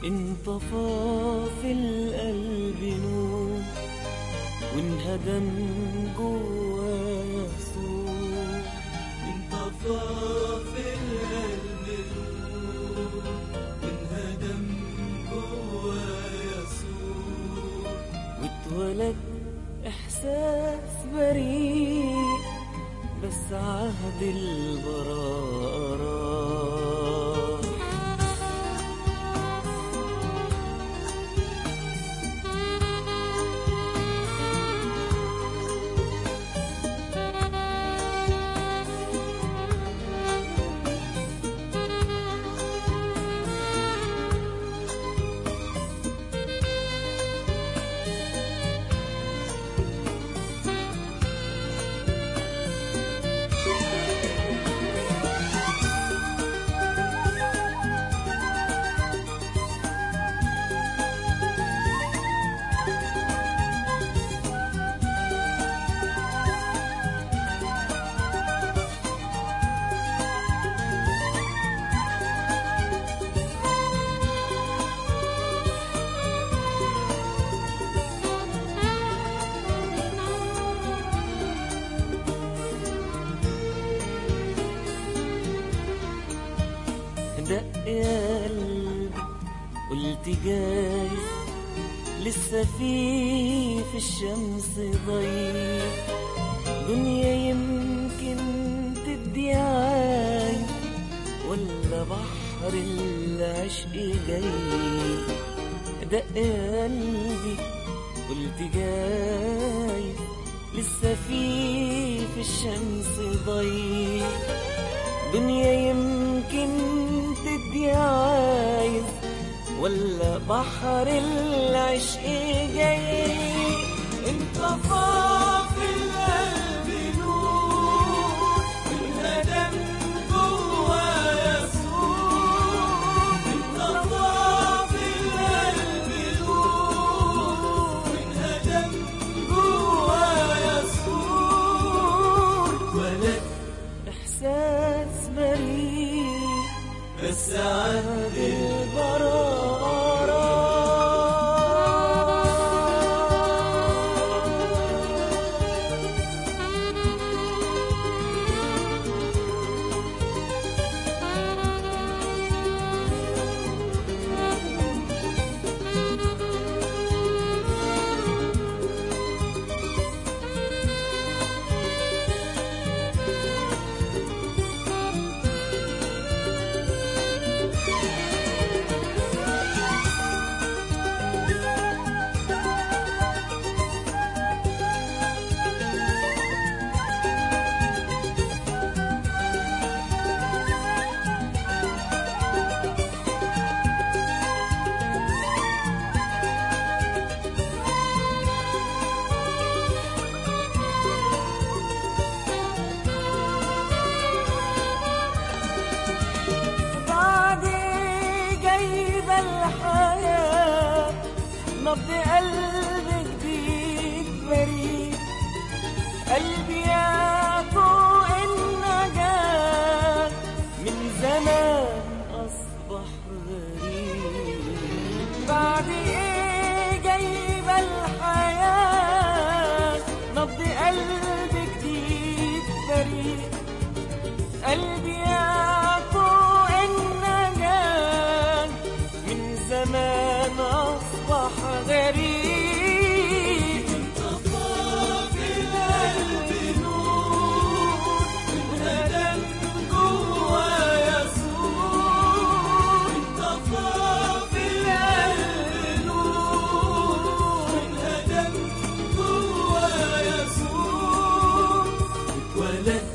انطفى في القلب نور وانهدم جوايا سور انطفى في القلب نور وانهدم جوايا سور واتولد احساس بريء بس عهد البراءة دق يا قلبي قلت جايز لسه في في الشمس ضي دنيا يمكن تدي عايز ولا بحر العشق جاي دق يا قلبي قلت جايز لسه في في الشمس ضي دنيا يمكن تدي عايز ولا بحر العشق جاي انطفى في القلب نور وانهدم جوايا سور انطفى في القلب نور وانهدم جوايا سور اتولد احساس بريء بس عهد البرارة بعد جايبة الحياة نبض قلب جديد بريء قلبي يا فوق النجاة من زمان أصبح غريب بعد إيه جايبة الحياة نبض قلب جديد بريء قلبي يا فوق النجاة من زمان أصبح غريب انطفى في القلب نور وانهدم جوايا سور انطفى في القلب نور وانهدم جوايا سور اتولد